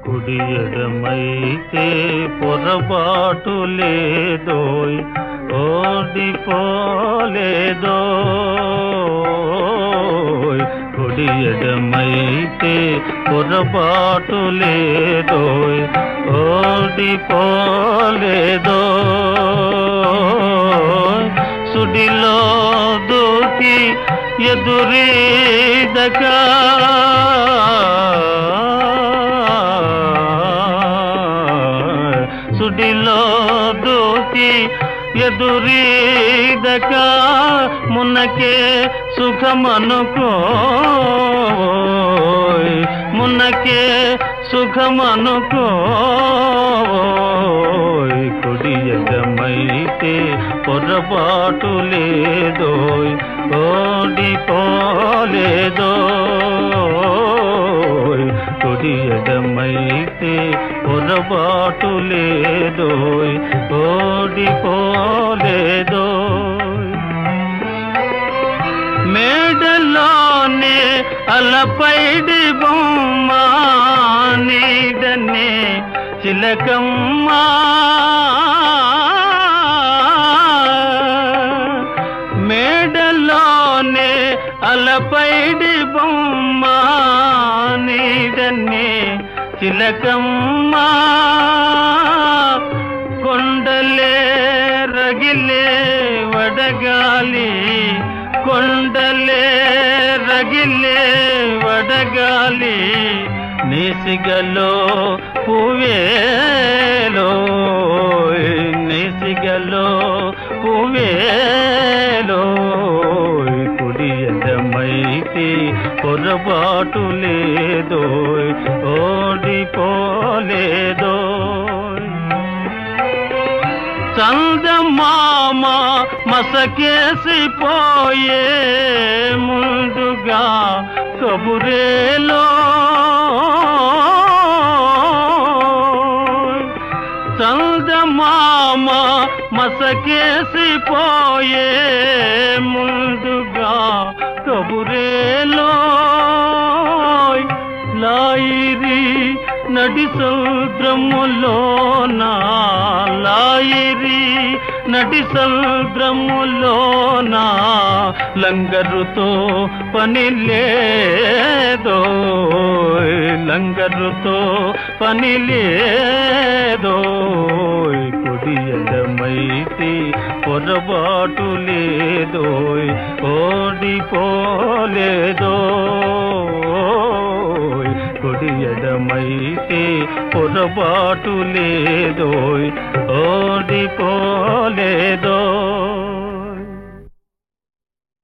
కుడి ఎడమైతే పొరపాటు లేదోయ్ ఓడిపోలేదోయ్ కుడి ఎడమైతే పొరపాటు లేదోయ్ ఓడిపోలేదోయ్ సుడిలో దూకి ఎదురీదగా సుడిలో దూకి ఎదురీదక మున్నకే సుఖమనుకో మున్నకే సుఖమనుకో కుడి ఎదమైతే పొరపాటు లేదోయ్ ఓడిపోలేదోయ్ కుడి ఎడమైతే పొరపాటు లేదోయ్ ఓడిపోలేదోయ్ మేడలోనే అలపైడి బొమ్మ నీడనే చిలకమ్మా మేడలోనే అలపైడి బొమ్మ నీడనే చిలకమ్మా కొండలే రగిలే వడగాలి కొండలే రగిలే వడగాలి నేసిగలో పువేలో నేసిగలో పువేలో కుడి ఎడమైతే పొరపాటు లేదో ఓడిపోలేదోయ్ చందమామ మసకేసిపోయే ముందుగా కబురేలో చందమామ మసకేసిపోయే ముందుగా కబురేలో లాయిరి నడి సముద్రములోన లాయిరి నడి సముద్రములోన లంగరుతో పని లేదో లంగరుతో పని లేదో కుడి ఎడమైతే పొరపాటు లేదో ఓడిపోలేదో కుడి ఎడమైతే పొరపాటు లేదో ఓడిపో